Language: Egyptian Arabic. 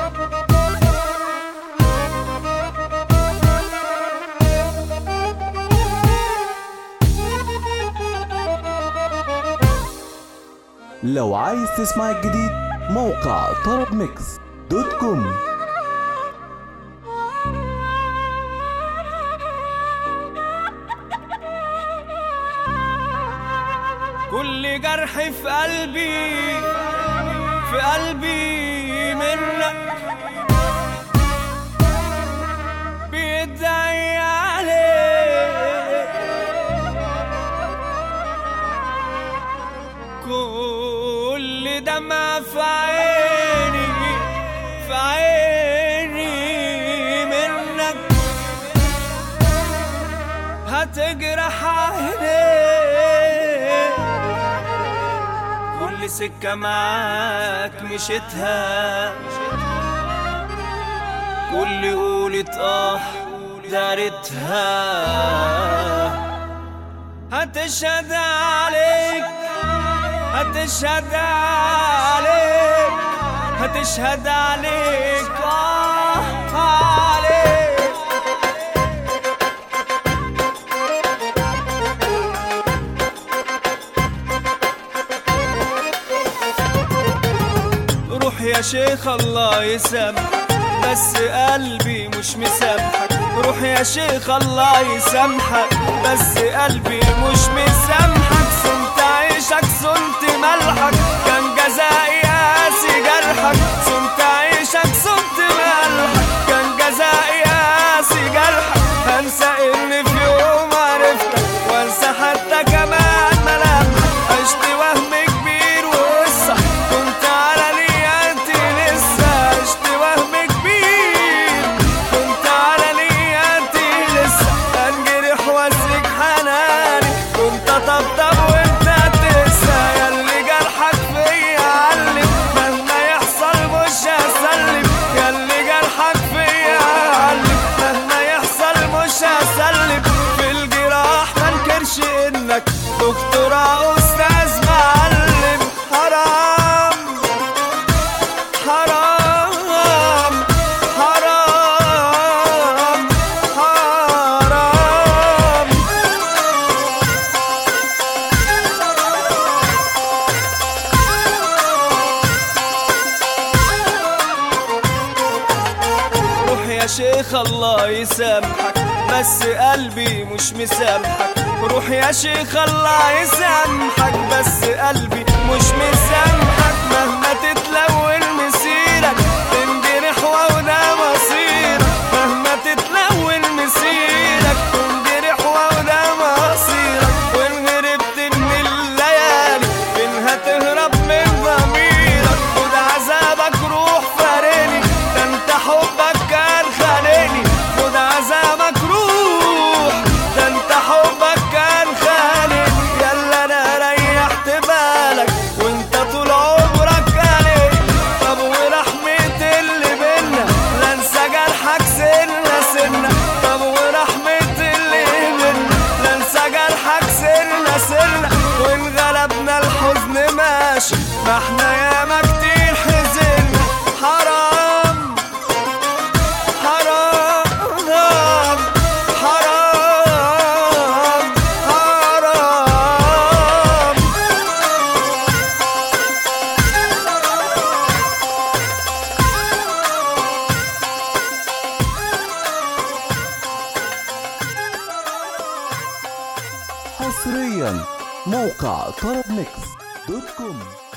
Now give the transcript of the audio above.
لو عايز تسمع الجديد موقع طرب ميكس دوت كوم كل جرح في قلبي في قلبي منك بيدعي عليك كل دمعة في عيني في عيني منك هتجرح عيني كل سكة معاك مشيتها كل قولة اه دارتها هتشهد عليك هتشهد عليك هتشهد عليك اه عليك روح يا شيخ الله يسامحك بس قلبي مش مسامحك روح يا شيخ الله يسامحك بس قلبي مش مسامحك صنت عيشك صنت ملحك كان جزائي قاسي جرحك صنت عيشك صنت ملحك كان جزائي قاسي جرحك هنسى اني في يوم عرفتك وانسى حتى كمان ملامحك عشت وهم كبير وقصة كنت على نياتي لسه عشت وهم كبير كنت على نياتي لسه انجرح واسلك حناني كنت طبطب وانت تنسى ياللي جرحك فيا علم مهما يحصل مش هسلم ياللي جرحك فيا علم مهما يحصل مش هسلم في الجراح منكرش انك دكتورة استاذ معلم حرام حرام حرام حرام روح يا شيخ الله يسامحك بس قلبي مش مسامحك روح يا شيخ الله يسامحك بس قلبي مش مسامحك مهما تتلون مسيرك تنجرح وده مصيرك مهما تتلون مسيرك تنجرح وده مصيرك وان هربت من الليالي فين هتهرب من ضميرك خد عذابك روح فارقني ده انت حبك كان خانقني خد عذابك روح ده انت حبك كان خانقني يلا انا ريحت بالك وانت طول عمرك قلق طب ورحمة اللي بينا لا انسى جرحك سنة سنة طب ورحمة اللي بينا لا انسى جرحك سنة سنة وان غلبنا الحزن ماشي ما احنا ياما كتير حزنا حرام حرام حرام حرام حصريا موقع طرب ميكس دوت كوم